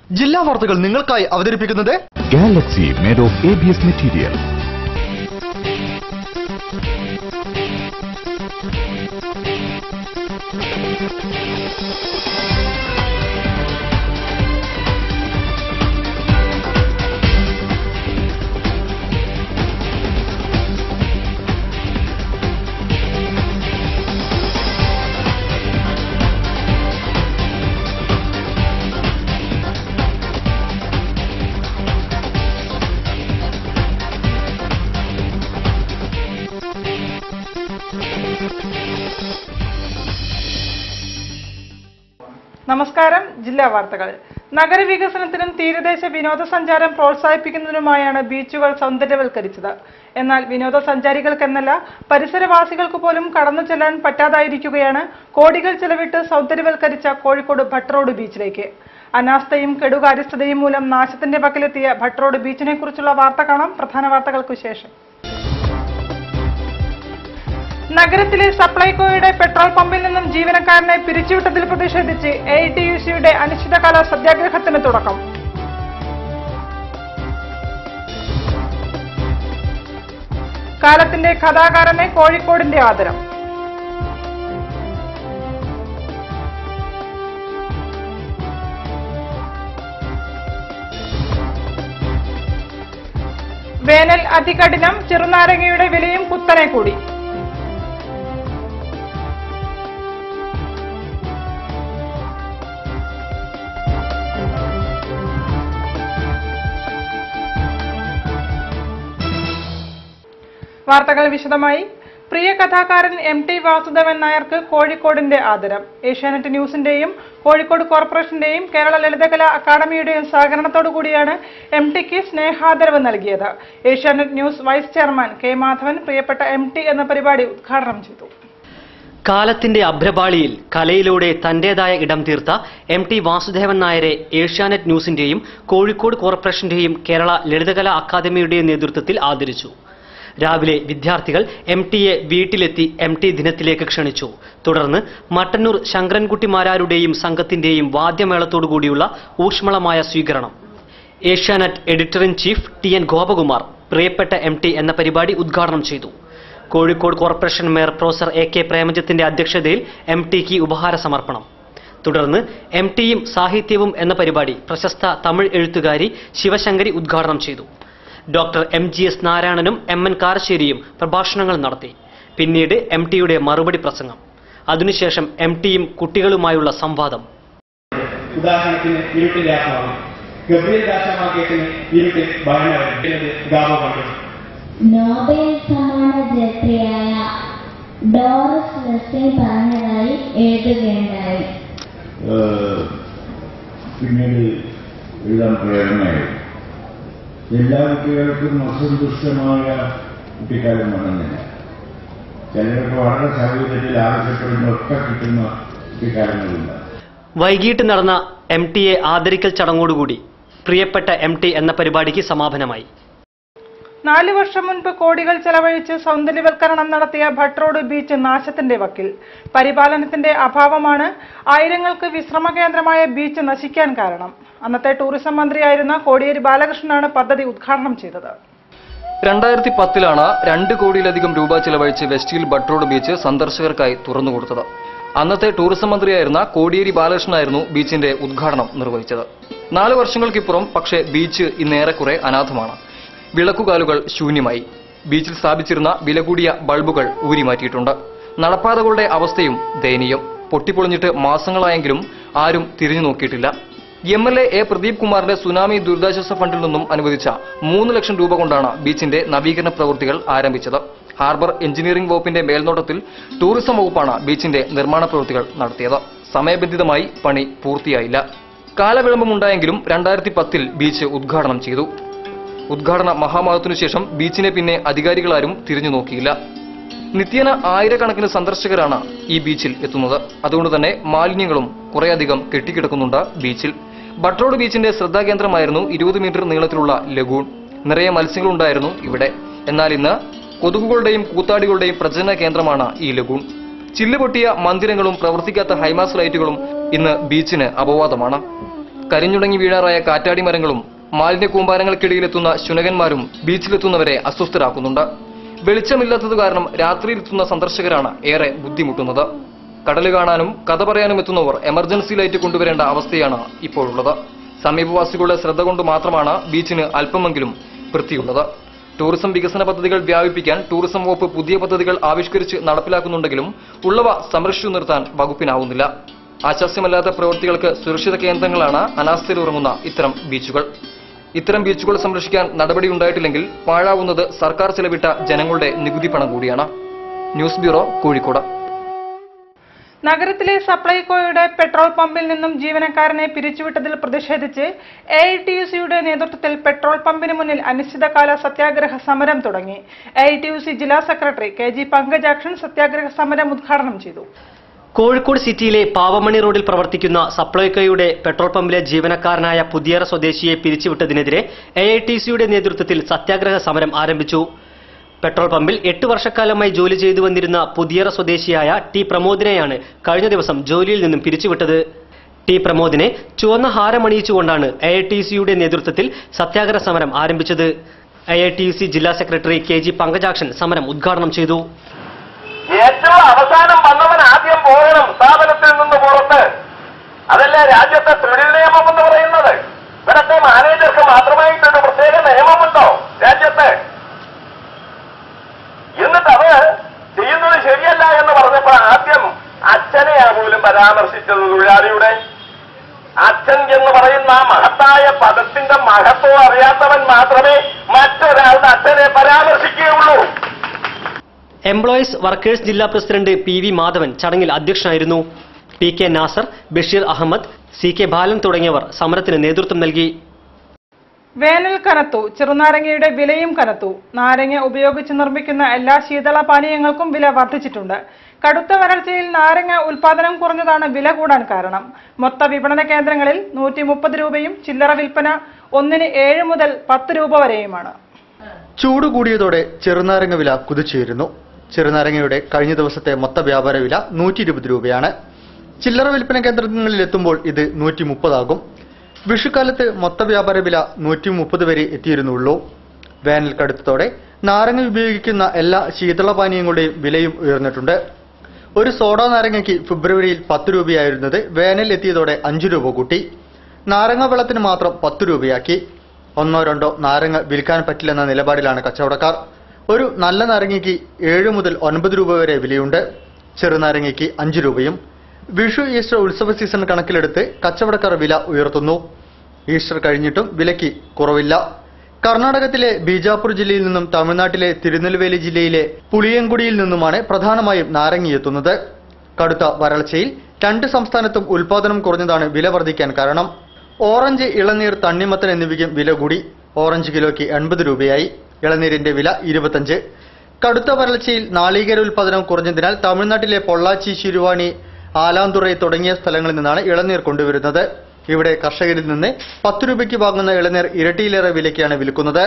ജില്ലാ വാർത്തകൾ നിങ്ങൾക്കായി അവതരിപ്പിക്കുന്നത് Galaxy made of ABS material. നമസ്കാരം ജില്ലാ വാർത്തകൾ നഗരവികസനത്തിനും തീരദേശ വിനോദസഞ്ചാരം പ്രോത്സാഹിപ്പിക്കുന്നതിനുമായാണ് ബീച്ചുകൾ സൗന്ദര്യവൽക്കരിച്ചത് എന്നാൽ വിനോദസഞ്ചാരികൾക്കെന്നല്ല പരിസരവാസികൾക്ക് പോലും കടന്നു ചെല്ലാൻ പറ്റാതായിരിക്കുകയാണ് കോടികൾ ചെലവിട്ട് സൗന്ദര്യവൽക്കരിച്ച കോഴിക്കോട് ഭട്ട്റോഡ് ബീച്ചിലേക്ക് അനാസ്ഥയും കെടുകാര്യസ്ഥതയും മൂലം നാശത്തിന്റെ പക്കലെത്തിയ ഭട്ട്റോഡ് ബീച്ചിനെ കുറിച്ചുള്ള വാർത്ത കാണാം പ്രധാന വാർത്തകൾക്കു ശേഷം നഗരത്തിലെ സപ്ലൈകോയുടെ പെട്രോൾ പമ്പിൽ നിന്നും ജീവനക്കാരനെ പിരിച്ചുവിട്ടതിൽ പ്രതിഷേധിച്ച് എ ടി യു സിയുടെ അനിശ്ചിതകാല സത്യാഗ്രഹത്തിന് തുടക്കം കാലത്തിന്റെ കഥാകാരനെ കോഴിക്കോടിന്റെ ആദരം വേനൽ അതികഠിനം ചെറുനാരങ്ങയുടെ വിലയും കുത്തനെ കൂടി വാർത്തകൾ വിശദമായി പ്രിയ കഥാകാരൻ എം ടി വാസുദേവൻ നായർക്ക് കോഴിക്കോടിന്റെ ആദരം ഏഷ്യാനെറ്റ് ന്യൂസിന്റെയും കോഴിക്കോട് കോർപ്പറേഷന്റെയും കേരള ലളിതകലാ അക്കാദമിയുടെയും സഹകരണത്തോടു കൂടിയാണ് എം ടിക്ക് സ്നേഹാദരവ് നൽകിയത് Asianet news vice chairman K Madhavan പ്രിയപ്പെട്ട എം ടി എന്ന പരിപാടി ഉദ്ഘാടനം ചെയ്തു കാലത്തിന്റെ അഭ്രപാളിയിൽ കലയിലൂടെ തന്റേതായ ഇടം തീർത്ത എം ടി വാസുദേവൻ നായരെ ഏഷ്യാനെറ്റ് ന്യൂസിന്റെയും കോഴിക്കോട് കോർപ്പറേഷന്റെയും കേരള ലളിതകലാ അക്കാദമിയുടെയും നേതൃത്വത്തിൽ ആദരിച്ചു രാവിലെ വിദ്യാർത്ഥികൾ എം ടിയെ വീട്ടിലെത്തി എം ടി ദിനത്തിലേക്ക് ക്ഷണിച്ചു തുടർന്ന് മട്ടന്നൂർ ശങ്കരൻകുട്ടിമാരാരുടെയും സംഘത്തിന്റെയും വാദ്യമേളത്തോടുകൂടിയുള്ള ഊഷ്മളമായ സ്വീകരണം Asianet editor in chief T N Gopakumar പ്രിയപ്പെട്ട എം ടി എന്ന പരിപാടി ഉദ്ഘാടനം ചെയ്തു Kozhikode corporation mayor professor A K പ്രേമചത്തിന്റെ അധ്യക്ഷതയിൽ എം ടിക്ക് ഉപഹാര സമർപ്പണം തുടർന്ന് എം ടിയും സാഹിത്യവും എന്ന പരിപാടി പ്രശസ്ത തമിഴ് എഴുത്തുകാരി ശിവശങ്കരി ഉദ്ഘാടനം ചെയ്തു ഡോക്ടർ എം ജി എസ് നാരായണനും എം എൻ കാരശ്ശേരിയും പ്രഭാഷണങ്ങൾ നടത്തി പിന്നീട് എം ടിയുടെ മറുപടി പ്രസംഗം അതിനുശേഷം എം ടിയും കുട്ടികളുമായുള്ള സംവാദം ഉദാഹരണത്തിന് ഇരുട്ടിൽ രാസമാണ് ഗബ്രിയൽ ദാശമാക്കിയത്തിന് ഇരുട്ടിൽ ഭരണവരുന്നത് ഗാപമാണ് നോബൽ സമ്മാന ജേത്രിയായ ഡോറസ് വെസ്റ്റിൻ പറഞ്ഞതായി എഴുതുകയുണ്ടായി ഏഹ് പിന്നീട് എഴുതാൻ പ്രേരണയായി എല്ലാ കുട്ടികൾക്കും അസന്തുഷ്ടമായ കുട്ടിക്കാലം വന്നെന്നില്ല ചിലർക്ക് വളരെ സാഹചര്യത്തിൽ ആവശ്യപ്പെടുന്നതൊക്കെ കിട്ടുന്ന കുട്ടിക്കാലങ്ങളുണ്ട് വൈകിട്ട് നടന്ന എം ടിയെ ആദരിക്കൽ ചടങ്ങോടുകൂടി പ്രിയപ്പെട്ട എം ടി എന്ന പരിപാടിക്ക് സമാപനമായി നാല് വർഷം മുൻപ് കോടികൾ ചെലവഴിച്ച് സൗന്ദര്യവൽക്കരണം നടത്തിയ ഭട്ട്റോഡ് ബീച്ച് നാശത്തിന്റെ വക്കിൽ പരിപാലനത്തിന്റെ അഭാവമാണ് ആയിരങ്ങൾക്ക് വിശ്രമ കേന്ദ്രമായ ബീച്ച് നശിക്കാൻ കാരണം അന്നത്തെ ടൂറിസം മന്ത്രിയായിരുന്ന കോടിയേരി ബാലകൃഷ്ണനാണ് പദ്ധതി ഉദ്ഘാടനം ചെയ്തത് രണ്ടായിരത്തി പത്തിലാണ് രണ്ട് കോടിയിലധികം രൂപ ചെലവഴിച്ച് വെസ്റ്റ് ഹിൽ ബട്ട്റോഡ് ബീച്ച് സന്ദർശകർക്കായി തുറന്നുകൊടുത്തത് അന്നത്തെ ടൂറിസം മന്ത്രിയായിരുന്ന കോടിയേരി ബാലകൃഷ്ണനായിരുന്നു ബീച്ചിന്റെ ഉദ്ഘാടനം നിർവഹിച്ചത് നാല് വർഷങ്ങൾക്കിപ്പുറം പക്ഷേ ബീച്ച് ഇന്നേറെക്കുറെ അനാഥമാണ് വിളക്കുകാലുകൾ ശൂന്യമായി ബീച്ചിൽ സ്ഥാപിച്ചിരുന്ന വില കൂടിയ ബൾബുകൾ ഊരിമാറ്റിയിട്ടുണ്ട് നടപ്പാതകളുടെ അവസ്ഥയും ദയനീയം പൊട്ടിപ്പൊളിഞ്ഞിട്ട് മാസങ്ങളായെങ്കിലും ആരും തിരിഞ്ഞു നോക്കിയിട്ടില്ല M L A A Pradeep കുമാറിന്റെ സുനാമി ദുരിതാശ്വാസ ഫണ്ടിൽ നിന്നും അനുവദിച്ച മൂന്ന് ലക്ഷം രൂപ കൊണ്ടാണ് ബീച്ചിന്റെ നവീകരണ പ്രവൃത്തികൾ ആരംഭിച്ചത് ഹാർബർ എഞ്ചിനീയറിംഗ് വകുപ്പിന്റെ മേൽനോട്ടത്തിൽ ടൂറിസം വകുപ്പാണ് ബീച്ചിന്റെ നിർമ്മാണ പ്രവൃത്തികൾ നടത്തിയത് സമയബന്ധിതമായി പണി പൂർത്തിയായില്ല കാലവിളംബമുണ്ടായെങ്കിലും രണ്ടായിരത്തി പത്തിൽ ബീച്ച് ഉദ്ഘാടനം ചെയ്തു ഉദ്ഘാടന മഹാമാസത്തിനു ശേഷം ബീച്ചിനെ പിന്നെ അധികാരികളാരും തിരിഞ്ഞു നോക്കിയില്ല നിത്യേന ആയിരക്കണക്കിന് സന്ദർശകരാണ് ഈ ബീച്ചിൽ എത്തുന്നത് അതുകൊണ്ട് തന്നെ മാലിന്യങ്ങളും കുറേയധികം കെട്ടിക്കിടക്കുന്നുണ്ട് ബീച്ചിൽ ബട്ട്റോഡ് ബീച്ചിന്റെ ശ്രദ്ധാകേന്ദ്രമായിരുന്നു ഇരുപത് മീറ്റർ നീളത്തിലുള്ള ലഗൂൺ നിറയെ മത്സ്യങ്ങളുണ്ടായിരുന്നു ഇവിടെ എന്നാൽ ഇന്ന് കൊതുകുകളുടെയും കൂത്താടികളുടെയും പ്രജനന കേന്ദ്രമാണ് ഈ ലഗൂൺ ചില്ലുപൊട്ടിയ മന്ദിരങ്ങളും പ്രവർത്തിക്കാത്ത ഹൈമാസ് ലൈറ്റുകളും ഇന്ന് ബീച്ചിന് അപവാദമാണ് കരിഞ്ഞുണങ്ങി വീഴാറായ കാറ്റാടി മരങ്ങളും മാലിന്യ കൂമ്പാരങ്ങൾക്കിടയിലെത്തുന്ന ശുനകന്മാരും ബീച്ചിലെത്തുന്നവരെ അസ്വസ്ഥരാക്കുന്നുണ്ട് വെളിച്ചമില്ലാത്തത് കാരണം രാത്രിയിലെത്തുന്ന സന്ദർശകരാണ് ഏറെ ബുദ്ധിമുട്ടുന്നത് കടൽ കാണാനും കഥ പറയാനും എത്തുന്നവർ എമർജൻസി ലൈറ്റ് കൊണ്ടുവരേണ്ട അവസ്ഥയാണ് ഇപ്പോഴുള്ളത് സമീപവാസികളുടെ ശ്രദ്ധ കൊണ്ട് മാത്രമാണ് ബീച്ചിന് അല്പമെങ്കിലും വൃത്തിയുള്ളത് ടൂറിസം വികസന പദ്ധതികൾ വ്യാപിപ്പിക്കാൻ ടൂറിസം വകുപ്പ് പുതിയ പദ്ധതികൾ ആവിഷ്കരിച്ച് നടപ്പിലാക്കുന്നുണ്ടെങ്കിലും ഉള്ളവ സംരക്ഷിച്ചു നിർത്താൻ വകുപ്പിനാവുന്നില്ല ആശാസ്യമല്ലാത്ത പ്രവൃത്തികൾക്ക് സുരക്ഷിത കേന്ദ്രങ്ങളാണ് അനാസ്ഥയിലുറങ്ങുന്ന ഇത്തരം ബീച്ചുകൾ ഇത്തരം ബീച്ചുകൾ സംരക്ഷിക്കാൻ നടപടിയുണ്ടായിട്ടില്ലെങ്കിൽ പാഴാവുന്നത് സർക്കാർ ചെലവിട്ട ജനങ്ങളുടെ നികുതി പണം കൂടിയാണ് ന്യൂസ് ബ്യൂറോ കോഴിക്കോട് നഗരത്തിലെ സപ്ലൈകോയുടെ പെട്രോൾ പമ്പിൽ നിന്നും ജീവനക്കാരനെ പിരിച്ചുവിട്ടതിൽ പ്രതിഷേധിച്ച് എ ഐ ടി യു സിയുടെ നേതൃത്വത്തിൽ പെട്രോൾ പമ്പിന് മുന്നിൽ അനിശ്ചിതകാല സത്യാഗ്രഹ സമരം തുടങ്ങി A I T U C ജില്ലാ സെക്രട്ടറി കെ ജി പങ്കജാക്ഷൻ സത്യാഗ്രഹ സമരം ഉദ്ഘാടനം ചെയ്തു കോഴിക്കോട് സിറ്റിയിലെ പാവമണി റോഡിൽ പ്രവർത്തിക്കുന്ന സപ്ലൈകോയുടെ പെട്രോൾ പമ്പിലെ ജീവനക്കാരനായ പുതിയറ സ്വദേശിയെ പിരിച്ചുവിട്ടതിനെതിരെ എ ഐ ടി സിയുടെ നേതൃത്വത്തിൽ സത്യാഗ്രഹ സമരം ആരംഭിച്ചു പെട്രോൾ പമ്പിൽ എട്ട് വർഷക്കാലമായി ജോലി ചെയ്തു വന്നിരുന്ന പുതിയറ സ്വദേശിയായ ടി പ്രമോദിനെയാണ് കഴിഞ്ഞ ദിവസം ജോലിയിൽ നിന്നും പിരിച്ചുവിട്ടത് ടി പ്രമോദിനെ ചുവന്ന ഹാരമണിയിച്ചുകൊണ്ടാണ് എ ഐ ടി സിയുടെ നേതൃത്വത്തിൽ സത്യാഗ്രഹ സമരം ആരംഭിച്ചത് എ ഐ ടി സി ജില്ലാ സെക്രട്ടറി കെ ജി പങ്കജാക്ഷൻ സമരം ഉദ്ഘാടനം ചെയ്തു ഏറ്റവും അവസാനം വന്നവൻ ആദ്യം പോകണം സ്ഥാപനത്തിൽ നിന്ന് പുറത്ത് അതല്ലേ രാജ്യത്തെ തൊഴിൽ നിയമം എന്ന് പറയുന്നത് ഇവിടത്തെ മാനേജർക്ക് മാത്രമായിട്ടൊരു പ്രത്യേക നിയമമുണ്ടോ രാജ്യത്ത് എന്നിട്ട് അത് ചെയ്യുന്നത് ശരിയല്ല എന്ന് പറഞ്ഞപ്പോൾ ആദ്യം അച്ഛനെയാ പോലും പരാമർശിച്ചത് തൊഴിലാളിയുടെ അച്ഛൻ എന്ന് പറയുന്ന ആ മഹത്തായ പദത്തിന്റെ മഹത്വം അറിയാത്തവൻ മാത്രമേ മറ്റൊരാളുടെ അച്ഛനെ പരാമർശിക്കുകയുള്ളൂ എംപ്ലോയീസ് വർക്കേഴ്സ് ജില്ലാ പ്രസിഡന്റ് പി വി മാധവൻ ചടങ്ങിൽ അധ്യക്ഷനായിരുന്നു P K Nasar Basheer Ahmed C K Balan തുടങ്ങിയവർ സമരത്തിന് നേതൃത്വം നൽകി വേനൽ കനത്തു ചെറുനാരങ്ങയുടെ വിലയും കനത്തു നാരങ്ങ ഉപയോഗിച്ച് നിർമ്മിക്കുന്ന എല്ലാ ശീതള പാനീയങ്ങൾക്കും വില വർദ്ധിച്ചിട്ടുണ്ട് കടുത്ത വരൾച്ചയിൽ നാരങ്ങ ഉൽപാദനം കുറഞ്ഞതാണ് വില കൂടാൻ കാരണം മൊത്ത വിപണന കേന്ദ്രങ്ങളിൽ നൂറ്റി മുപ്പത് രൂപയും ചില്ലറ വിൽപ്പന ഒന്നിന് ഏഴ് മുതൽ പത്ത് രൂപ വരെയുമാണ് ചൂട് കൂടിയതോടെ ചെറുനാരങ്ങ വില കുതിച്ചുയരുന്നു ചെറുനാരങ്ങയുടെ കഴിഞ്ഞ ദിവസത്തെ മൊത്ത വ്യാപാര വില നൂറ്റി ഇരുപത് രൂപയാണ് ചില്ലറ വിൽപ്പന കേന്ദ്രങ്ങളിൽ എത്തുമ്പോൾ ഇത് നൂറ്റി മുപ്പതാകും വിഷുക്കാലത്ത് മൊത്ത വ്യാപാര വില നൂറ്റി മുപ്പത് വരെ എത്തിയിരുന്നുള്ളൂ വേനൽ കടുത്തതോടെ നാരങ്ങ ഉപയോഗിക്കുന്ന എല്ലാ ശീതളപാനീയങ്ങളുടെയും വിലയും ഉയർന്നിട്ടുണ്ട് ഒരു സോഡ നാരങ്ങയ്ക്ക് ഫെബ്രുവരിയിൽ പത്ത് രൂപയായിരുന്നത് വേനൽ എത്തിയതോടെ അഞ്ചു രൂപ കൂട്ടി നാരങ്ങ വെള്ളത്തിന് മാത്രം പത്ത് രൂപയാക്കി ഒന്നോ രണ്ടോ നാരങ്ങ വിൽക്കാൻ പറ്റില്ലെന്ന നിലപാടിലാണ് കച്ചവടക്കാർ ഒരു നല്ല നാരങ്ങയ്ക്ക് ഏഴ് മുതൽ ഒൻപത് രൂപ വരെ വിലയുണ്ട് ചെറുനാരങ്ങയ്ക്ക് അഞ്ച് രൂപയും വിഷു ഈസ്റ്റർ ഉത്സവ സീസൺ കണക്കിലെടുത്ത് കച്ചവടക്കാർ വില ഉയർത്തുന്നു ഈസ്റ്റർ കഴിഞ്ഞിട്ടും വിലയ്ക്ക് കുറവില്ല കർണാടകത്തിലെ ബീജാപൂർ ജില്ലയിൽ നിന്നും തമിഴ്നാട്ടിലെ തിരുനെൽവേലി ജില്ലയിലെ പുളിയങ്കുടിയിൽ നിന്നുമാണ് പ്രധാനമായും നാരങ്ങ എത്തുന്നത് കടുത്ത വരൾച്ചയിൽ രണ്ട് സംസ്ഥാനത്തും ഉൽപാദനം കുറഞ്ഞതാണ് വില വർദ്ധിക്കാൻ കാരണം ഓറഞ്ച് ഇളനീർ തണ്ണിമത്തൻ എന്നിവയ്ക്കും വില കൂടി ഓറഞ്ച് കിലോയ്ക്ക് എൺപത് രൂപയായി ഇളനീരിന്റെ വില ഇരുപത്തഞ്ച് കടുത്ത വരൾച്ചയിൽ നാളികേര ഉൽപാദനം കുറഞ്ഞതിനാൽ തമിഴ്നാട്ടിലെ പൊള്ളാച്ചി ശിരുവാണി ആലാന്തുറൈ തുടങ്ങിയ സ്ഥലങ്ങളിൽ നിന്നാണ് ഇളനീർ കൊണ്ടുവരുന്നത് ഇവിടെ കർഷകരിൽ നിന്ന് പത്ത് രൂപയ്ക്ക് വാങ്ങുന്ന ഇളനീർ ഇരട്ടിയിലേറെ വിലയ്ക്കാണ് വിൽക്കുന്നത്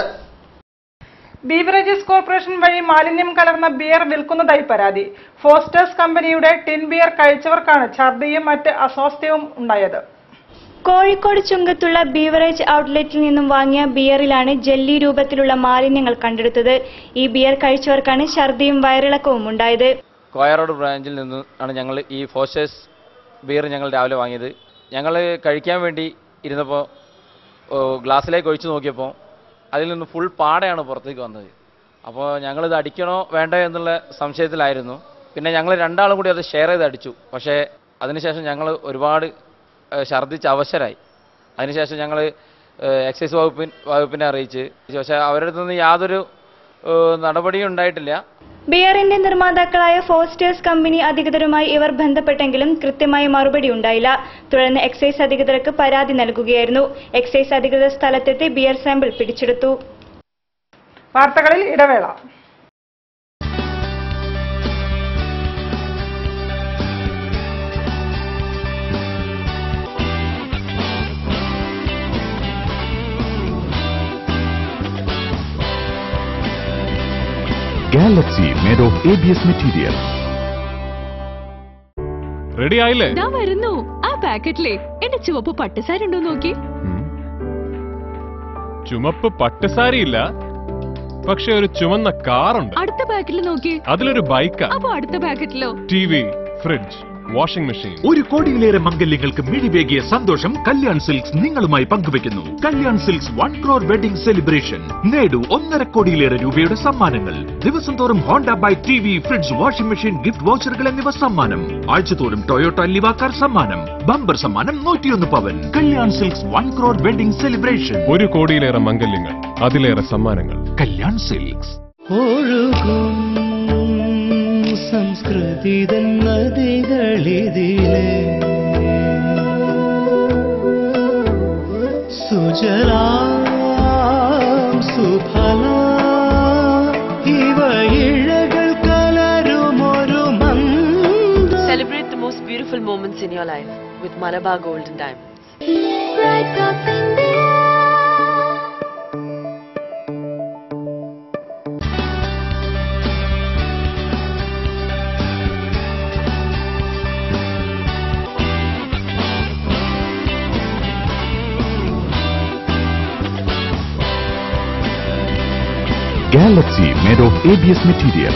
ബീവറേജസ് കോർപ്പറേഷൻ വഴി മാലിന്യം കലർന്ന ബിയർ വിൽക്കുന്നതായി പരാതി ഫോസ്റ്റേഴ്സ് കമ്പനിയുടെ ടിൻ ബിയർ കഴിച്ചവർക്കാണ് ഛർദിയും മറ്റ് അസ്വാസ്ഥ്യവും ഉണ്ടായത് കോഴിക്കോട് ചുങ്കത്തുള്ള ബീവറേജ് ഔട്ട്ലെറ്റിൽ നിന്നും വാങ്ങിയ ബിയറിലാണ് ജെല്ലി രൂപത്തിലുള്ള മാലിന്യങ്ങൾ കണ്ടെടുത്തത് ഈ ബിയർ കഴിച്ചവർക്കാണ് ഛർദിയും വയറിളക്കവും ഉണ്ടായത് കോയറോഡ് ബ്രാഞ്ചിൽ നിന്ന് ആണ് ഞങ്ങൾ ഈ ഫോഷേഴ്സ് ബിയർ ഞങ്ങൾ രാവിലെ വാങ്ങിയത് ഞങ്ങൾ കഴിക്കാൻ വേണ്ടി ഇരുന്നപ്പോൾ ഗ്ലാസ്സിലേക്ക് ഒഴിച്ചു നോക്കിയപ്പോൾ അതിൽ നിന്ന് ഫുൾ പാടയാണ് പുറത്തേക്ക് വന്നത് അപ്പോൾ ഞങ്ങളിത് അടിക്കണോ വേണ്ടോ എന്നുള്ള സംശയത്തിലായിരുന്നു പിന്നെ ഞങ്ങൾ രണ്ടാളും കൂടി അത് ഷെയർ ചെയ്ത് അടിച്ചു പക്ഷേ അതിനുശേഷം ഞങ്ങൾ ഒരുപാട് ഏഹ്, ഛർദ്ദിച്ച് അവശരായി അതിനുശേഷം ഞങ്ങൾ എക്സൈസ് വകുപ്പിൻ വകുപ്പിനെ അറിയിച്ച് പക്ഷേ അവരുടെ അടുത്ത് നിന്ന് യാതൊരു ഏഹ്, നടപടിയും ഉണ്ടായിട്ടില്ല ബിയറിന്റെ നിർമ്മാതാക്കളായ ഫോസ്റ്റേഴ്സ് കമ്പനി അധികൃതരുമായി ഇവർ ബന്ധപ്പെട്ടെങ്കിലും കൃത്യമായ മറുപടി ഉണ്ടായില്ല തുടർന്ന് എക്സൈസ് അധികൃതർക്ക് പരാതി നൽകുകയായിരുന്നു എക്സൈസ് അധികൃതർ സ്ഥലത്തെത്തി ബിയർ സാമ്പിൾ പിടിച്ചെടുത്തു വാർത്തകളിൽ ഇടവേള Galaxy made of ABS material. Ready ആയില്ലേ ദാ വരുന്നു ആ പാക്കറ്റിലെ എന്റെ ചുവപ്പ് പട്ടുസാരി ഉണ്ടോ നോക്കി ചുമപ്പ് പട്ടുസാരി ഇല്ല പക്ഷെ ഒരു ചുമന്ന കാറുണ്ട് അടുത്ത പാക്കറ്റിൽ നോക്കി അതിലൊരു ബൈക്കാ അപ്പൊ അടുത്ത പാക്കറ്റിലോ T V fridge washing machine ഒരു കോടിയിലേറെ മംഗല്യങ്ങൾക്ക് മിഴിവേകിയ സന്തോഷം കല്യാൺ സിൽക്സ് നിങ്ങളുമായി പങ്കുവെക്കുന്നു Kalyan Silks one crore wedding celebration നേടൂ ഒന്നര കോടിയിലേറെ രൂപയുടെ സമ്മാനങ്ങൾ ദിവസം തോറും Honda bike T V fridge washing machine gift വൗച്ചറുകൾ എന്നിവ സമ്മാനം ആഴ്ചതോറും ടൊയോട്ട ലിവാക്കാർ സമ്മാനം ബമ്പർ സമ്മാനം നൂറ്റിയൊന്ന് പവൻ Kalyan Silks one crore wedding celebration ഒരു കോടിയിലേറെ മംഗല്യങ്ങൾ അതിലേറെ സമ്മാനങ്ങൾ കല്യാൺ സിൽക്സ് ഒഴുകും സംസ്കൃതിതൻ നദികളിതിലെ സുജലാം സുഫല ഇവ ഇഴകൾ കലരുമൊരു മന്ദ Celebrate the most beautiful moments in your life with Malabar Gold and Diamonds. Galaxy made of ABS material.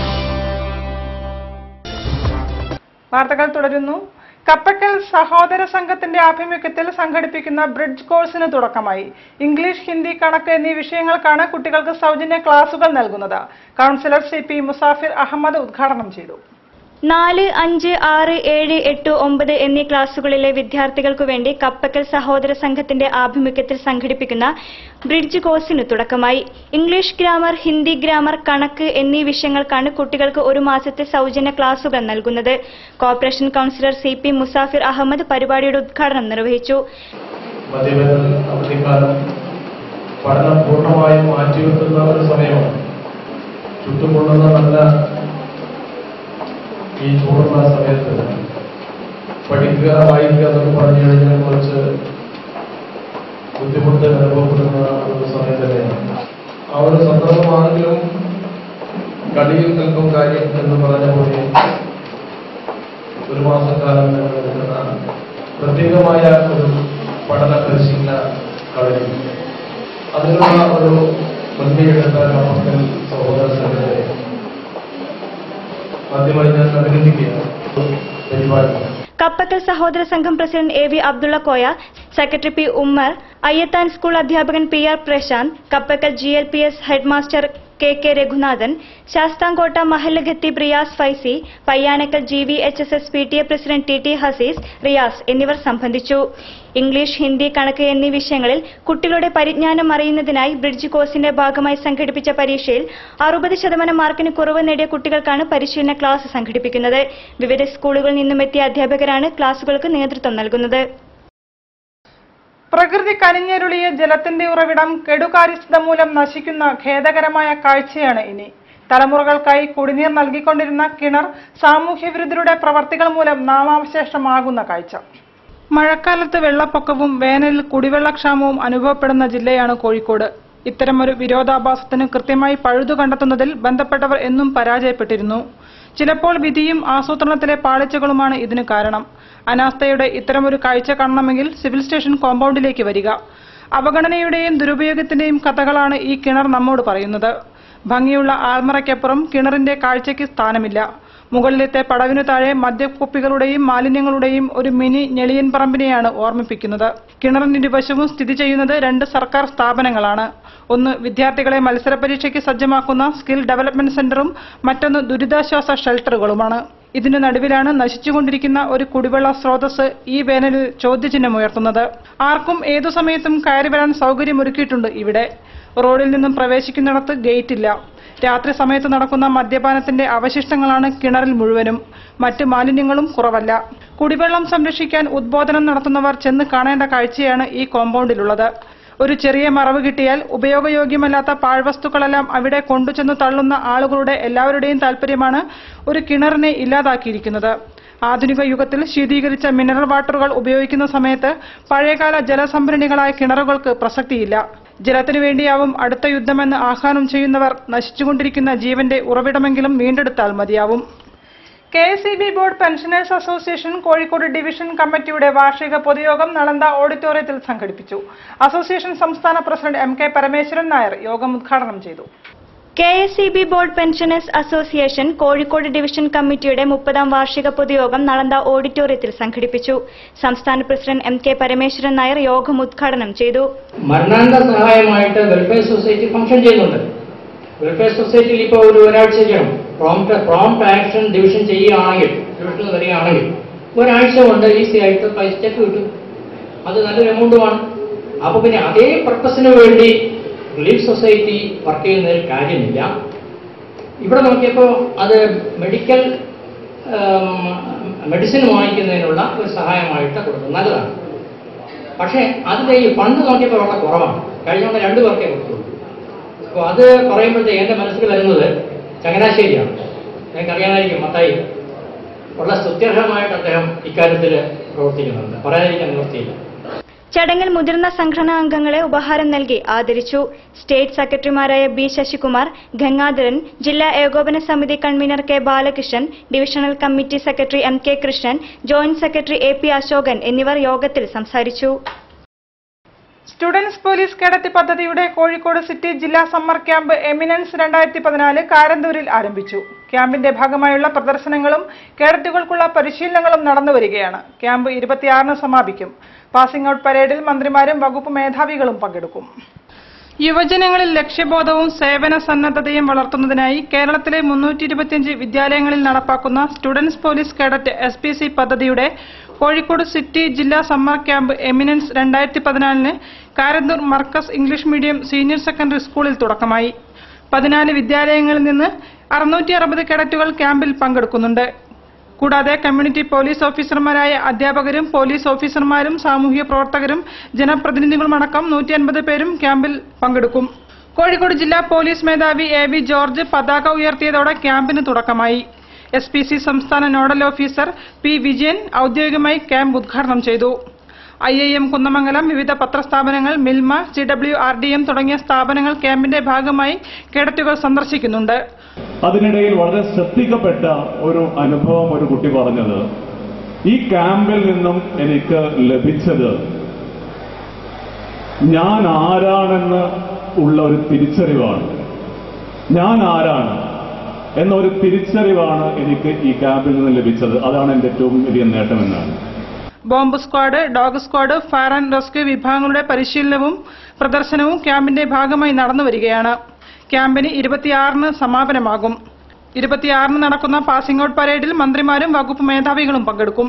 വാർത്തകൾ തുടരുന്നു കപ്പക്കൽ സഹോദര സംഘത്തിന്റെ ആഭിമുഖ്യത്തിൽ സംഘടിപ്പിക്കുന്ന ബ്രിഡ്ജ് കോഴ്സിന് തുടക്കമായി ഇംഗ്ലീഷ് ഹിന്ദി കണക്ക് എന്നീ വിഷയങ്ങൾക്കാണ് കുട്ടികൾക്ക് സൗജന്യ ക്ലാസുകൾ നൽകുന്നത് councillor C P Musafir Ahmed ഉദ്ഘാടനം ചെയ്തു നാല് അഞ്ച് ആറ് ഏഴ് എട്ട് ഒമ്പത് എന്നീ ക്ലാസുകളിലെ വിദ്യാർത്ഥികൾക്കു വേണ്ടി കപ്പക്കൽ സഹോദര സംഘത്തിന്റെ ആഭിമുഖ്യത്തിൽ സംഘടിപ്പിക്കുന്ന ബ്രിഡ്ജ് കോഴ്സിന് തുടക്കമായി ഇംഗ്ലീഷ് ഗ്രാമർ ഹിന്ദി ഗ്രാമർ കണക്ക് എന്നീ വിഷയങ്ങൾക്കാണ് കുട്ടികൾക്ക് ഒരു മാസത്തെ സൗജന്യ ക്ലാസുകൾ നൽകുന്നത് corporation councillor C P Musafir Ahmed പരിപാടിയുടെ ഉദ്ഘാടനം നിർവഹിച്ചു മദ്യപേദ അവധിക്കാലം പഠനം പൂർണ്ണമായും മാറ്റിവെക്കുന്ന ഒരു സമയമാണ് ചുറ്റുകൊള്ളുന്ന നല്ല ഈ ചൂടുള്ള സമയത്ത് പഠിക്കുക വായിക്കുക എന്നൊക്കെ പറഞ്ഞു കഴിഞ്ഞാൽ കുറച്ച് ബുദ്ധിമുട്ട് അനുഭവപ്പെടുന്ന ഒരു സമയം തന്നെയാണ് ആ ഒരു സന്ദർഭമാണെങ്കിലും കളിയിൽ നിൽക്കും കാര്യം എന്ന് പറഞ്ഞ പോലെ ഒരു മാസക്കാലം ഞങ്ങൾ എടുക്കുന്ന പ്രത്യേകമായ ഒരു പഠന പരിശീലന കളരി അതിനുള്ള ഒരു മുൻകൈയെടുത്ത കപ്പക്കൽ സഹോദര സംഘത്തെ ആദ്യമായി ഞാൻ അഭിനന്ദിക്കുകയാണ് പരിപാടി കപ്പക്കൽ സഹോദര സംഘം president A V Abdulla Koya secretary P Ummer Ayyathan school അധ്യാപകൻ P R Prashanth Kappakkal G L P S headmaster K K Raghunathan Sasthamkotta മഹല്ല് ഖത്തീബ് Riyas Faizy Payyanakkal G V H S S P T A president T T Hasees Riyas എന്നിവർ സംബന്ധിച്ചു ഇംഗ്ലീഷ് ഹിന്ദി കണക്ക് എന്നീ വിഷയങ്ങളിൽ കുട്ടികളുടെ പരിജ്ഞാനം അറിയുന്നതിനായി ബ്രിഡ്ജ് കോഴ്സിന്റെ ഭാഗമായി സംഘടിപ്പിച്ച പരീക്ഷയിൽ അറുപത് ശതമാനം മാർക്കിന് കുറവ് നേടിയ കുട്ടികൾക്കാണ് പരിശീലന ക്ലാസ് സംഘടിപ്പിക്കുന്നത് വിവിധ സ്കൂളുകളിൽ നിന്നും എത്തിയ അധ്യാപകരാണ് ക്ലാസുകൾക്ക് നേതൃത്വം നൽകുന്നത് പ്രകൃതി കനിഞ്ഞരുളിയ ജലത്തിന്റെ ഉറവിടം കെടുകാര്യസ്ഥത മൂലം നശിക്കുന്ന ഖേദകരമായ കാഴ്ചയാണ് ഇനി തലമുറകൾക്കായി കുടിനീർ നൽകിക്കൊണ്ടിരുന്ന കിണർ സാമൂഹ്യ വിരുദ്ധരുടെ പ്രവർത്തികൾ മൂലം നാമാവശേഷമാകുന്ന കാഴ്ച മഴക്കാലത്ത് വെള്ളപ്പൊക്കവും വേനലിൽ കുടിവെള്ളക്ഷാമവും അനുഭവപ്പെടുന്ന ജില്ലയാണ് കോഴിക്കോട് ഇത്തരമൊരു വിരോധാഭാസത്തിന് കൃത്യമായി പഴുതു കണ്ടെത്തുന്നതിൽ ബന്ധപ്പെട്ടവർ എന്നും പരാജയപ്പെട്ടിരുന്നു ചിലപ്പോൾ വിധിയും ആസൂത്രണത്തിലെ പാളിച്ചകളുമാണ് ഇതിന് കാരണം അനാസ്ഥയുടെ ഇത്തരമൊരു കാഴ്ച കാണണമെങ്കിൽ സിവിൽ സ്റ്റേഷൻ കോമ്പൗണ്ടിലേക്ക് വരിക അവഗണനയുടെയും ദുരുപയോഗത്തിന്റെയും കഥകളാണ് ഈ കിണർ നമ്മോട് പറയുന്നത് ഭംഗിയുള്ള ആൽമറയ്ക്കപ്പുറം കിണറിന്റെ കാഴ്ചയ്ക്ക് സ്ഥാനമില്ല മുകളിലത്തെ പടവിനു താഴെ മദ്യക്കുപ്പികളുടെയും മാലിന്യങ്ങളുടെയും ഒരു മിനി ഞെളിയൻ പറമ്പിനെയാണ് ഓർമ്മിപ്പിക്കുന്നത് കിണറിന് ഇരുവശവും സ്ഥിതി ചെയ്യുന്നത് രണ്ട് സർക്കാർ സ്ഥാപനങ്ങളാണ് ഒന്ന് വിദ്യാർത്ഥികളെ മത്സര പരീക്ഷയ്ക്ക് സജ്ജമാക്കുന്ന സ്കിൽ ഡെവലപ്മെന്റ് സെന്ററും മറ്റൊന്ന് ദുരിതാശ്വാസ ഷെൽട്ടറുകളുമാണ് ഇതിനു നടുവിലാണ് നശിച്ചുകൊണ്ടിരിക്കുന്ന ഒരു കുടിവെള്ള സ്രോതസ് ഈ വേനലിൽ ചോദ്യചിഹ്നമുയർത്തുന്നത് ആർക്കും ഏതു സമയത്തും കയറി വരാൻ സൗകര്യമൊരുക്കിയിട്ടുണ്ട് ഇവിടെ റോഡിൽ നിന്നും പ്രവേശിക്കുന്നിടത്ത് ഗേറ്റില്ല രാത്രി സമയത്ത് നടക്കുന്ന മദ്യപാനത്തിന്റെ അവശിഷ്ടങ്ങളാണ് കിണറിൽ മുഴുവനും മറ്റ് മാലിന്യങ്ങളും കുറവല്ല കുടിവെള്ളം സംരക്ഷിക്കാൻ ഉദ്ബോധനം നടത്തുന്നവർ ചെന്ന് കാണേണ്ട കാഴ്ചയാണ് ഈ കോമ്പൗണ്ടിലുള്ളത് ഒരു ചെറിയ മറവ് കിട്ടിയാൽ ഉപയോഗയോഗ്യമല്ലാത്ത പാഴ്വസ്തുക്കളെല്ലാം അവിടെ കൊണ്ടുചെന്ന് തള്ളുന്ന ആളുകളുടെ എല്ലാവരുടെയും താല്പര്യമാണ് ഒരു കിണറിനെ ഇല്ലാതാക്കിയിരിക്കുന്നത് ആധുനിക യുഗത്തിൽ ശീതീകരിച്ച മിനറൽ വാട്ടറുകൾ ഉപയോഗിക്കുന്ന സമയത്ത് പഴയകാല ജലസംഭരണികളായ കിണറുകൾക്ക് പ്രസക്തിയില്ല ജലത്തിനു വേണ്ടിയാവും അടുത്ത യുദ്ധമെന്ന് ആഹ്വാനം ചെയ്യുന്നവർ നശിച്ചുകൊണ്ടിരിക്കുന്ന ജീവന്റെ ഉറവിടമെങ്കിലും വീണ്ടെടുത്താൽ മതിയാവും K S E B board pensioners association Kozhikode division കമ്മിറ്റിയുടെ വാർഷിക പൊതുയോഗം നളന്ദ ഓഡിറ്റോറിയത്തിൽ സംഘടിപ്പിച്ചു അസോസിയേഷൻ സംസ്ഥാന president M K Parameswaran Nair യോഗം ഉദ്ഘാടനം ചെയ്തു K S E B board pensioners association Kozhikode division കമ്മിറ്റിയുടെ മുപ്പതാം വാർഷിക പൊതുയോഗം നളന്ദ ഓഡിറ്റോറിയത്തിൽ സംഘടിപ്പിച്ചു സംസ്ഥാന president M K Parameswaran Nair യോഗം ഉദ്ഘാടനം ചെയ്തു മരണാന്ത സഹായമായിട്ട് വെൽഫെയർ സൊസൈറ്റി ഫംഗ്ഷൻ ചെയ്യുന്നുണ്ട് വെൽഫെയർ സൊസൈറ്റിയിൽ ഇപ്പോൾ ഒരു ഒരാഴ്ച ചെയ്യണം പ്രോംപ്റ്റ് പ്രോംപ്റ്റ് ആക്ഷൻ ഡിവിഷൻ ചെയ്യുകയാണെങ്കിൽ ഡിവിഷനിൽ വരികയാണെങ്കിൽ ഒരാഴ്ച കൊണ്ട് ഈസി ആയിട്ട് പൈസ ചെക്ക് കിട്ടും അത് നല്ലൊരു എമൗണ്ടുമാണ് അപ്പൊ പിന്നെ അതേ പർപ്പസിന് വേണ്ടി റിലീഫ് സൊസൈറ്റി വർക്ക് ചെയ്യുന്നതിൽ കാര്യമില്ല ഇവിടെ നോക്കിയപ്പോൾ അത് മെഡിക്കൽ മെഡിസിൻ വാങ്ങിക്കുന്നതിനുള്ള ഒരു സഹായമായിട്ട് കൊടുക്കും നല്ലതാണ് പക്ഷേ അതിന്റെ ഈ ഫണ്ട് നോക്കിയപ്പോൾ വളരെ കുറവാണ് കഴിഞ്ഞ തവണ രണ്ടു പേർക്കേ കൊടുത്തുള്ളൂ അപ്പോൾ അത് പറയുമ്പോഴത്തേക്ക് എൻ്റെ മനസ്സിൽ വരുന്നത് ചങ്ങനാശ്ശേരിയാണ് എനിക്കറിയാമായിരിക്കും മത്തായി വളരെ സ്തുത്യർഹമായിട്ട് അദ്ദേഹം ഇക്കാര്യത്തിൽ പ്രവർത്തിക്കുന്നുണ്ട് പറയാതിരിക്കാൻ നിവൃത്തിയില്ല ചടങ്ങിൽ മുതിർന്ന സംഘടനാ അംഗങ്ങളെ ഉപഹാരം നൽകി ആദരിച്ചു സ്റ്റേറ്റ് സെക്രട്ടറിമാരായ ബി ശശികുമാർ ഗംഗാധരൻ ജില്ലാ ഏകോപന സമിതി convener K Balakrishnan divisional committee secretary M K Krishnan joint secretary A P Ashokan എന്നിവർ യോഗത്തിൽ സംസാരിച്ചു സ്റ്റുഡൻസ് പോലീസ് കേഡറ്റ് പദ്ധതിയുടെ കോഴിക്കോട് സിറ്റി ജില്ലാ സമ്മർ ക്യാമ്പ് എമിനൻസ് രണ്ടായിരത്തി പതിനാല് കാരന്തൂരിൽ ആരംഭിച്ചു ക്യാമ്പിന്റെ ഭാഗമായുള്ള പ്രദർശനങ്ങളും കേഡറ്റുകൾക്കുള്ള പരിശീലനങ്ങളും നടന്നുവരികയാണ് ക്യാമ്പ് ഇരുപത്തിയാറിന് സമാപിക്കും പാസിംഗ് ഔട്ട് പരേഡിൽ മന്ത്രിമാരും വകുപ്പ് മേധാവികളും പങ്കെടുക്കും യുവജനങ്ങളിൽ ലക്ഷ്യബോധവും സേവന സന്നദ്ധതയും വളർത്തുന്നതിനായി കേരളത്തിലെ മുന്നൂറ്റി ഇരുപത്തിയഞ്ച് വിദ്യാലയങ്ങളിൽ നടപ്പാക്കുന്ന students police cadet S P C പദ്ധതിയുടെ കോഴിക്കോട് സിറ്റി ജില്ലാ സമ്മർ ക്യാമ്പ് എമിനൻസ് രണ്ടായിരത്തി പതിനാലിന് Karanthur Markaz English medium senior secondary സ്കൂളിൽ തുടക്കമായി പതിനാല് വിദ്യാലയങ്ങളിൽ നിന്ന് അറുന്നൂറ്റി അറുപത് കേഡറ്റുകൾ ക്യാമ്പിൽ പങ്കെടുക്കുന്നുണ്ട് കൂടാതെ കമ്മ്യൂണിറ്റി പോലീസ് ഓഫീസർമാരായ അധ്യാപകരും പോലീസ് ഓഫീസർമാരും സാമൂഹിക പ്രവർത്തകരും ജനപ്രതിനിധികളുമടക്കം നൂറ്റി അൻപത് പേരും ക്യാമ്പിൽ പങ്കെടുക്കും കോഴിക്കോട് ജില്ലാ പോലീസ് മേധാവി എ വി ജോർജ് പതാക ഉയർത്തിയതോടെ ക്യാമ്പിന് തുടക്കമായി എസ് പി സി സംസ്ഥാന നോഡൽ ഓഫീസർ പി വിജയൻ ഔദ്യോഗികമായി ക്യാമ്പ് ഉദ്ഘാടനം ചെയ്തു ഐ ഐ എം കുന്നമംഗലം വിവിധ പത്രസ്ഥാപനങ്ങൾ Milma C W R D M തുടങ്ങിയ സ്ഥാപനങ്ങൾ ക്യാമ്പിന്റെ ഭാഗമായി കേഡറ്റുകൾ സന്ദർശിക്കുന്നുണ്ട് അതിനിടയിൽ വളരെ ശ്രദ്ധിക്കപ്പെട്ട ഒരു അനുഭവം ഒരു കുട്ടി പറഞ്ഞത് ഈ ക്യാമ്പിൽ നിന്നും എനിക്ക് ലഭിച്ചത് ഞാൻ ആരാണെന്ന് ഉള്ള ഒരു തിരിച്ചറിവാണ് ഞാൻ ആരാണ് എന്നൊരു തിരിച്ചറിവാണ് എനിക്ക് ഈ ക്യാമ്പിൽ നിന്ന് ലഭിച്ചത് അതാണ് എന്റെ ഏറ്റവും വലിയ നേട്ടമെന്നാണ് bomb squad dog squad fire and rescue വിഭാഗങ്ങളുടെ പരിശീലനവും പ്രദർശനവും ക്യാമ്പിന്റെ ഭാഗമായി നടന്നുവരികയാണ് ക്യാമ്പിന് ഇരുപത്തിയാറിന് സമാപനമാകും ഇരുപത്തിയാറിന് നടക്കുന്ന പാസിംഗ് ഔട്ട് പരേഡിൽ മന്ത്രിമാരും വകുപ്പ് മേധാവികളും പങ്കെടുക്കും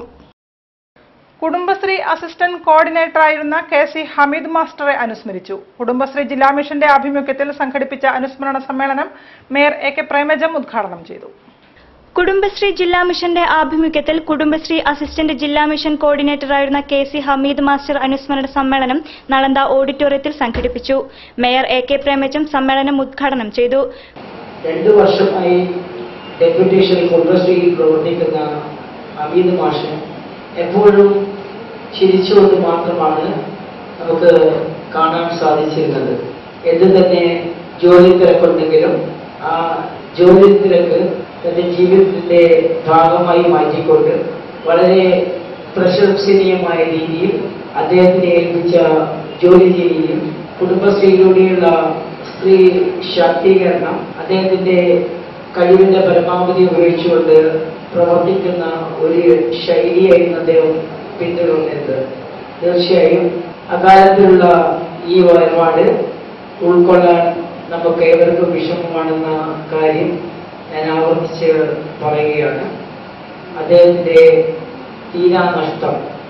കുടുംബശ്രീ അസിസ്റ്റന്റ് കോർഡിനേറ്ററായിരുന്ന കെ സി ഹമീദ് മാസ്റ്ററെ അനുസ്മരിച്ചു കുടുംബശ്രീ ജില്ലാ മിഷന്റെ ആഭിമുഖ്യത്തിൽ സംഘടിപ്പിച്ച അനുസ്മരണ സമ്മേളനം മേയർ എ കെ പ്രേമജം ഉദ്ഘാടനം ചെയ്തു കുടുംബശ്രീ ജില്ലാ മിഷന്റെ ആഭിമുഖ്യത്തിൽ കുടുംബശ്രീ അസിസ്റ്റന്റ് ജില്ലാ മിഷൻ കോർഡിനേറ്ററായിരുന്ന കെ സി ഹമീദ് മാസ്റ്റർ അനുസ്മരണ സമ്മേളനം നളന്ദ ഓഡിറ്റോറിയത്തിൽ സംഘടിപ്പിച്ചു മേയർ എ കെ പ്രേമജം സമ്മേളനം ഉദ്ഘാടനം ചെയ്തു രണ്ടു വർഷമായി ഡെപ്യൂട്ടേഷൻ കുടുംബശ്രീയിൽ പ്രവർത്തിക്കുന്ന അമീത് മാഷ് എപ്പോഴും ചിരിച്ചുകൊണ്ട് മാത്രമാണ് നമുക്ക് കാണാൻ സാധിച്ചിരുന്നത് എന്ത് തന്നെ ജോലി തിരക്കുണ്ടെങ്കിലും ആ ജോലി തിരക്ക് തന്റെ ജീവിതത്തിന്റെ ഭാഗമായി മാറ്റിക്കൊണ്ട് വളരെ പ്രശംസനീയമായ രീതിയിൽ അദ്ദേഹത്തിനെ ഏൽപ്പിച്ച ജോലി രീതിയും കുടുംബശ്രീയിലൂടെയുള്ള സ്ത്രീ ശാക്തീകരണം അദ്ദേഹത്തിന്റെ കഴിവിന്റെ പരമാവധി ഉപയോഗിച്ചുകൊണ്ട് പ്രവർത്തിക്കുന്ന ഒരു ശൈലിയായിരുന്നു അദ്ദേഹം പിന്തുടർന്നത് തീർച്ചയായും അക്കാലത്തിലുള്ള ഈ വേർപാട് ഉൾക്കൊള്ളാൻ നമുക്ക് ഏവർക്കും വിഷമമാണെന്ന കാര്യം ഞാൻ ആവർത്തിച്ച് പറയുകയാണ് അദ്ദേഹത്തിന്റെ തീരാ നഷ്ടം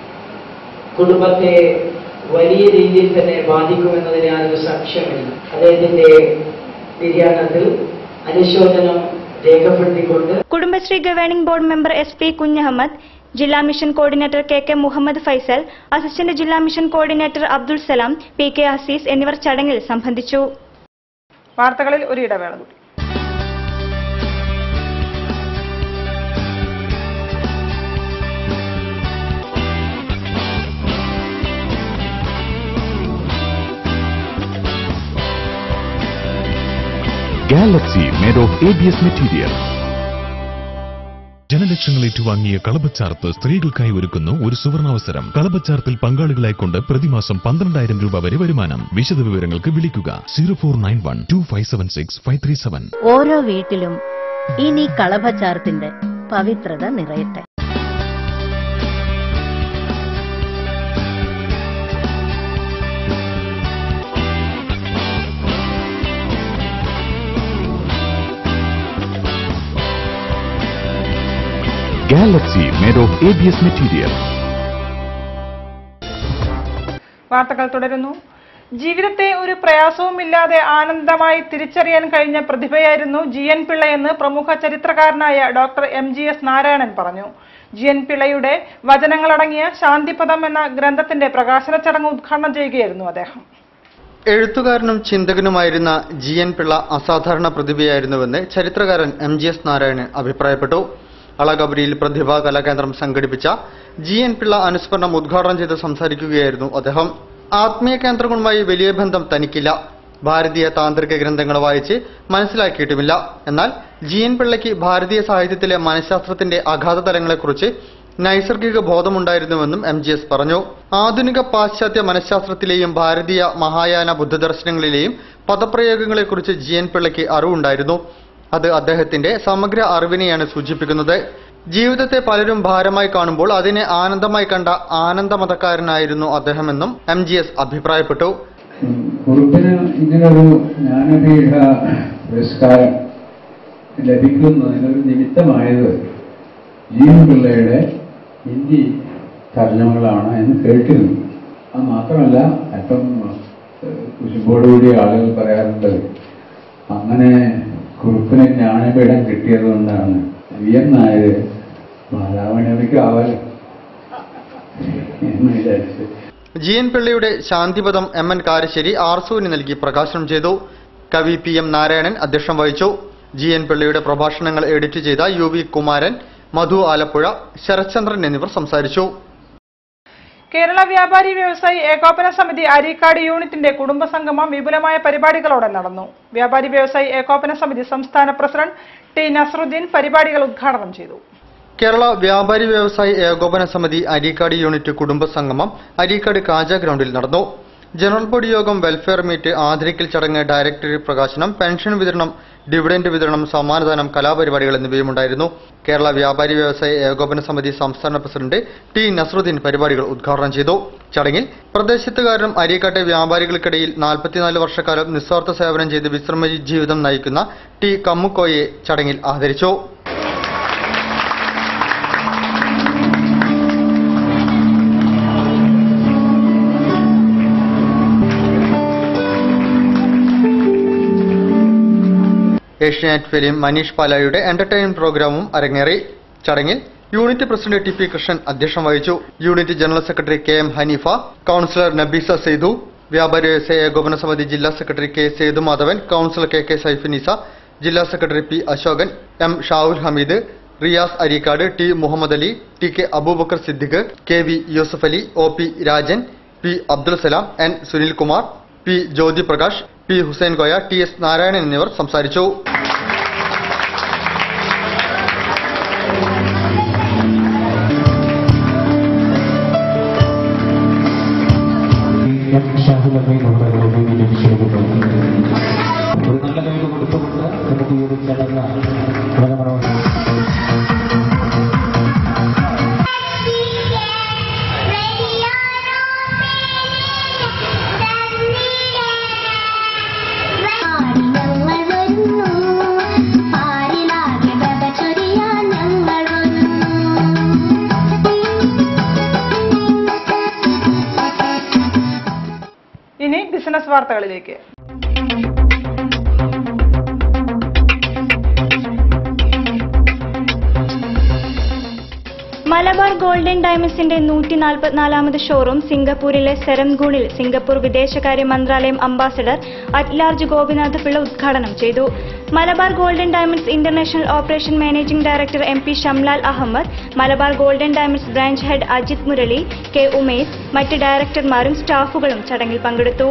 കുടുംബത്തെ വലിയ രീതിയിൽ തന്നെ ബാധിക്കുമെന്നതിന് യാതൊരു സംശയമില്ല അദ്ദേഹത്തിന്റെ നിര്യാണത്തിൽ അനുശോചനം രേഖപ്പെടുത്തിക്കൊണ്ട് Kudumbashree governing board member S P Kunhahammed ജില്ലാ mission coordinator K K Muhammad Faisal assistant ജില്ലാ mission coordinator Abdul Salam P K Azeez എന്നിവർ ചടങ്ങിൽ സംബന്ധിച്ചു വാർത്തകളിൽ ഒരു ഇടവേള കൂടി Galaxy made of ABS material. ജനലക്ഷങ്ങൾ ഏറ്റുവാങ്ങിയ കളപച്ചാർത്ത് സ്ത്രീകൾക്കായി ഒരുക്കുന്നു ഒരു സുവർണാവസരം കളപച്ചാർത്തിൽ പങ്കാളികളായിക്കൊണ്ട് പ്രതിമാസം പന്ത്രണ്ടായിരം രൂപ വരെ വരുമാനം വിശദ വിവരങ്ങൾക്ക് വിളിക്കുക zero four nine one two five seven six five three seven ഓരോ വീട്ടിലും ഇനി കളഭച്ചാർത്തിന്റെ പവിത്രത നിറയട്ടെ Galaxy made of ABS material. വാർത്തകൾ തുടരുന്നു ജീവിതത്തെ ഒരു പ്രയാസവുമില്ലാതെ ആനന്ദമായി തിരിച്ചറിയാൻ കഴിഞ്ഞ പ്രതിഭയായിരുന്നു ജി എൻ പിള്ളയെന്ന് പ്രമുഖ ചരിത്രകാരനായ doctor M G S Narayanan പറഞ്ഞു ജി എൻ പിള്ളയുടെ വചനങ്ങളടങ്ങിയ ശാന്തിപദം എന്ന ഗ്രന്ഥത്തിന്റെ പ്രകാശന ചടങ്ങ് ഉദ്ഘാടനം ചെയ്യുകയായിരുന്നു അദ്ദേഹം എഴുത്തുകാരനും ചിന്തകനുമായിരുന്ന ജി എൻ പിള്ള അസാധാരണ പ്രതിഭയായിരുന്നുവെന്ന് ചരിത്രകാരൻ എം ജി എസ് നാരായണൻ അഭിപ്രായപ്പെട്ടു അളകബരിയിൽ പ്രതിഭാ കലാകേന്ദ്രം സംഘടിപ്പിച്ച ജി എൻ പിള്ള അനുസ്മരണം ഉദ്ഘാടനം ചെയ്ത് സംസാരിക്കുകയായിരുന്നു അദ്ദേഹം ആത്മീയ കേന്ദ്രങ്ങളുമായി വലിയ ബന്ധം തനിക്കില്ല ഭാരതീയ താന്ത്രിക ഗ്രന്ഥങ്ങൾ വായിച്ച് മനസ്സിലാക്കിയിട്ടുമില്ല എന്നാൽ ജി എൻ പിള്ളയ്ക്ക് ഭാരതീയ സാഹിത്യത്തിലെ മനഃശാസ്ത്രത്തിന്റെ അഗാധ തലങ്ങളെക്കുറിച്ച് നൈസർഗിക ബോധമുണ്ടായിരുന്നുവെന്നും എം ജി എസ് പറഞ്ഞു ആധുനിക പാശ്ചാത്യ മനഃശാസ്ത്രത്തിലെയും ഭാരതീയ മഹായാന ബുദ്ധദർശനങ്ങളിലെയും പദപ്രയോഗങ്ങളെക്കുറിച്ച് ജി എൻ പിള്ളയ്ക്ക് അറിവുണ്ടായിരുന്നു അത് അദ്ദേഹത്തിന്റെ സമഗ്ര അറിവിനെയാണ് സൂചിപ്പിക്കുന്നത് ജീവിതത്തെ പലരും ഭാരമായി കാണുമ്പോൾ അതിനെ ആനന്ദമായി കണ്ട ആനന്ദമതക്കാരനായിരുന്നു അദ്ദേഹമെന്നും എം ജി എസ് അഭിപ്രായപ്പെട്ടു കുറുപ്പിന് ഇങ്ങനൊരു ജ്ഞാനപീഠ പുരസ്കാരം ലഭിക്കുന്നതിനൊരു നിമിത്തമായത് ജീവൻ പിള്ളയുടെ ഹിന്ദി തർജ്ജമകളാണ് എന്ന് കേട്ടിരുന്നു അത് മാത്രമല്ല അല്പം കുശുമ്പോടുകൂടി ആളുകൾ പറയാറുണ്ട് അങ്ങനെ കുറുപ്പിന് ജ്ഞാനപീഠം കിട്ടിയത് കൊണ്ടാണ് വി എൻ നായർ ബാലാമണിയമ്മയ്ക്ക് ആവാൻ എന്ന് വിചാരിച്ചു ജി എൻ പിള്ളയുടെ ശാന്തിപദം എം എൻ കാരശ്ശേരി ആർസുവിന് നൽകി പ്രകാശനം ചെയ്തു കവി പി എം നാരായണൻ അധ്യക്ഷം വഹിച്ചു ജി എൻ പിള്ളയുടെ പ്രഭാഷണങ്ങൾ എഡിറ്റ് ചെയ്ത യു വി കുമാരൻ മധു ആലപ്പുഴ ശരത്ചന്ദ്രൻ എന്നിവർ സംസാരിച്ചു കേരള വ്യാപാരി വ്യവസായി ഏകോപന സമിതി അരീക്കാട് യൂണിറ്റിന്റെ കുടുംബസംഗമം വിപുലമായ പരിപാടികളോടെ നടന്നു വ്യാപാരി വ്യവസായി ഏകോപന സമിതി സംസ്ഥാന പ്രസിഡന്റ് ടി നസറുദ്ദീൻ പരിപാടികൾ ഉദ്ഘാടനം ചെയ്തു കേരള വ്യാപാരി വ്യവസായി ഏകോപന സമിതി അരീക്കാട് യൂണിറ്റ് കുടുംബ സംഗമം അരീക്കാട് കാജ ഗ്രൗണ്ടിൽ നടന്നു ജനറൽ ബോഡി യോഗം വെൽഫെയർ മീറ്റ് ആദരിക്കൽ ചടങ്ങ് ഡയറക്ടറി പ്രകാശനം പെൻഷൻ വിതരണം ഡിവിഡന്റ് വിതരണം സമ്മാനദാനം കലാപരിപാടികൾ എന്നിവയുമുണ്ടായിരുന്നു കേരള വ്യാപാരി വ്യവസായ ഏകോപന സമിതി സംസ്ഥാന പ്രസിഡന്റ് ടി നസറുദ്ദീൻ പരിപാടികൾ ഉദ്ഘാടനം ചെയ്തു ചടങ്ങിൽ പ്രദേശത്തുകാരനും അരീക്കാട്ടെ വ്യാപാരികൾക്കിടയിൽ നാൽപ്പത്തിനാല് വർഷക്കാലം നിസ്വാർത്ഥ സേവനം ചെയ്ത് വിശ്രമ ജീവിതം നയിക്കുന്ന ടി കമ്മുക്കോയെ ചടങ്ങിൽ ആദരിച്ചു ഏഷ്യാനെറ്റ് ഫിലിം മനീഷ് പാലായുടെ എന്റർടൈൻമെന്റ് പ്രോഗ്രാമും അരങ്ങേറി ചടങ്ങിൽ unit president T P Krishnan അധ്യക്ഷം വഹിച്ചു unit general secretary K M Haneefa councillor Nabeesa Saithu വ്യാപാരി വ്യവസായ ഏകോപന സമിതി ജില്ലാ secretary K Sethu Madhavan councillor K K Saifinisa ജില്ലാ secretary P Ashokan M Shavul Hameed Riyas Areekkad T Muhammad Ali T K Abubakar Siddique K V Yusuf Ali O P Rajan P Abdul Salam N Sunilkumar P ജ്യോതി Prakash P Hussain Koya T S Narayanan എന്നിവർ സംസാരിച്ചു ഒരു നല്ല കൈ കൊടുത്തുകൊണ്ട് നമുക്ക് ഈ ഒരു ചടങ്ങ് തുടങ്ങണമെന്ന് ഇനി ബിസിനസ് വാർത്തകളിലേക്ക് മലബാർ ഗോൾഡൻ ഡയമണ്ട്സിന്റെ നൂറ്റി നാൽപ്പത്തിനാലാമത് ഷോറൂം സിംഗപ്പൂരിലെ സെറംഗൂണിൽ സിംഗപ്പൂർ വിദേശകാര്യ മന്ത്രാലയം അംബാസഡർ അറ്റ്ലാർജ് ഗോപിനാഥ് പിള്ള ഉദ്ഘാടനം ചെയ്തു Malabar golden diamonds international operation managing director M P Shamlal Ahammed Malabar golden diamonds branch head Ajith Murali K Umesh മറ്റ് ഡയറക്ടർമാരും സ്റ്റാഫുകളും ചടങ്ങിൽ പങ്കെടുത്തു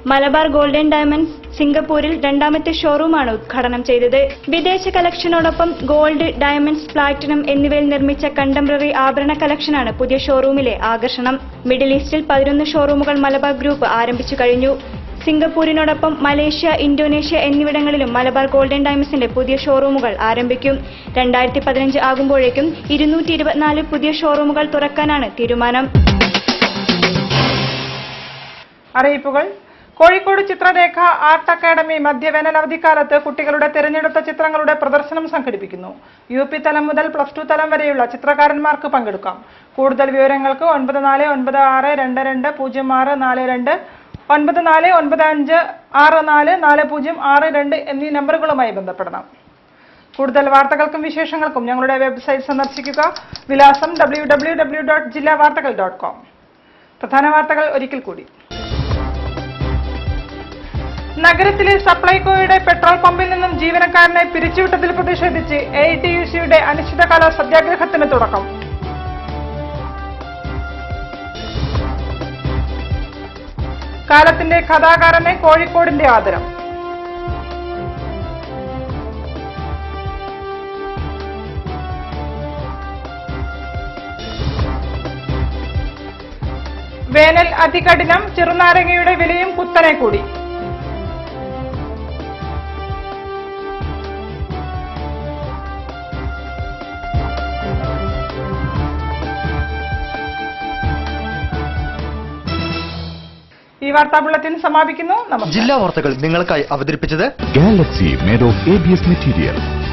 മലബാർ ഗോൾഡൻ ഡയമണ്ട്സ് സിംഗപ്പൂരിൽ രണ്ടാമത്തെ ഷോറൂമാണ് ഉദ്ഘാടനം ചെയ്തത് വിദേശ കളക്ഷനോടൊപ്പം ഗോൾഡ് ഡയമണ്ട്സ് പ്ലാറ്റിനം എന്നിവയിൽ നിർമ്മിച്ച കണ്ടംപററി ആഭരണ കളക്ഷനാണ് പുതിയ ഷോറൂമിലെ ആകർഷണം മിഡിൽ ഈസ്റ്റിൽ പതിനൊന്ന് ഷോറൂമുകൾ മലബാർ ഗ്രൂപ്പ് ആരംഭിച്ചു കഴിഞ്ഞു സിംഗപ്പൂരിനോടൊപ്പം മലേഷ്യ ഇന്തോനേഷ്യ എന്നിവിടങ്ങളിലും മലബാർ ഗോൾഡൻ ഡയമണ്ട്സിന്റെ പുതിയ ഷോറൂമുകൾ ആരംഭിക്കും രണ്ടായിരത്തി പതിനഞ്ച് ആകുമ്പോഴേക്കും ഇരുന്നൂറ്റി ഇരുപത്തിനാല് പുതിയ ഷോറൂമുകൾ തുറക്കാനാണ് തീരുമാനം അറിയിപ്പുകൾ കോഴിക്കോട് ചിത്രരേഖ ആർട്ട് അക്കാദമി മധ്യവേനൽ അവധിക്കാലത്ത് കുട്ടികളുടെ തിരഞ്ഞെടുത്ത ചിത്രങ്ങളുടെ പ്രദർശനം സംഘടിപ്പിക്കുന്നു യു പി തലം മുതൽ പ്ലസ് ടു തലം വരെയുള്ള ചിത്രകാരന്മാർക്ക് പങ്കെടുക്കാം കൂടുതൽ വിവരങ്ങൾക്ക് ഒൻപത് നാല് ഒൻപത് ആറ് രണ്ട് രണ്ട് പൂജ്യം ആറ് നാല് രണ്ട് ഒൻപത് നാല് ഒൻപത് അഞ്ച് ആറ് നാല് നാല് പൂജ്യം ആറ് രണ്ട് എന്നീ നമ്പറുകളുമായി ബന്ധപ്പെടണം കൂടുതൽ വാർത്തകൾക്കും വിശേഷങ്ങൾക്കും ഞങ്ങളുടെ വെബ്സൈറ്റ് സന്ദർശിക്കുക വിലാസം ഡബ്ല്യൂ ഡബ്ല്യൂ ഡബ്ല്യൂ ഡോട്ട് ജില്ലാ വാർത്തകൾ ഡോട്ട് കോം പ്രധാന വാർത്തകൾ ഒരിക്കൽ കൂടി നഗരത്തിലെ സപ്ലൈകോയുടെ പെട്രോൾ പമ്പിൽ നിന്നും ജീവനക്കാരനെ പിരിച്ചുവിട്ടതിൽ പ്രതിഷേധിച്ച് എ ടി യു സിയുടെ അനിശ്ചിതകാല സത്യാഗ്രഹത്തിന് തുടക്കം കാലത്തിന്റെ കഥാകാരനെ കോഴിക്കോടിന്റെ ആദരം വേനൽ അതികഠിനം ചെറുനാരങ്ങയുടെ വിലയും കുത്തനെ കൂടി ഈ വാർത്താ ബുള്ളറ്റിൻ സമാപിക്കുന്നു നമസ്കാരം ജില്ലാ വാർത്തകൾ നിങ്ങൾക്കായി അവതരിപ്പിച്ചത് Galaxy made of ABS material.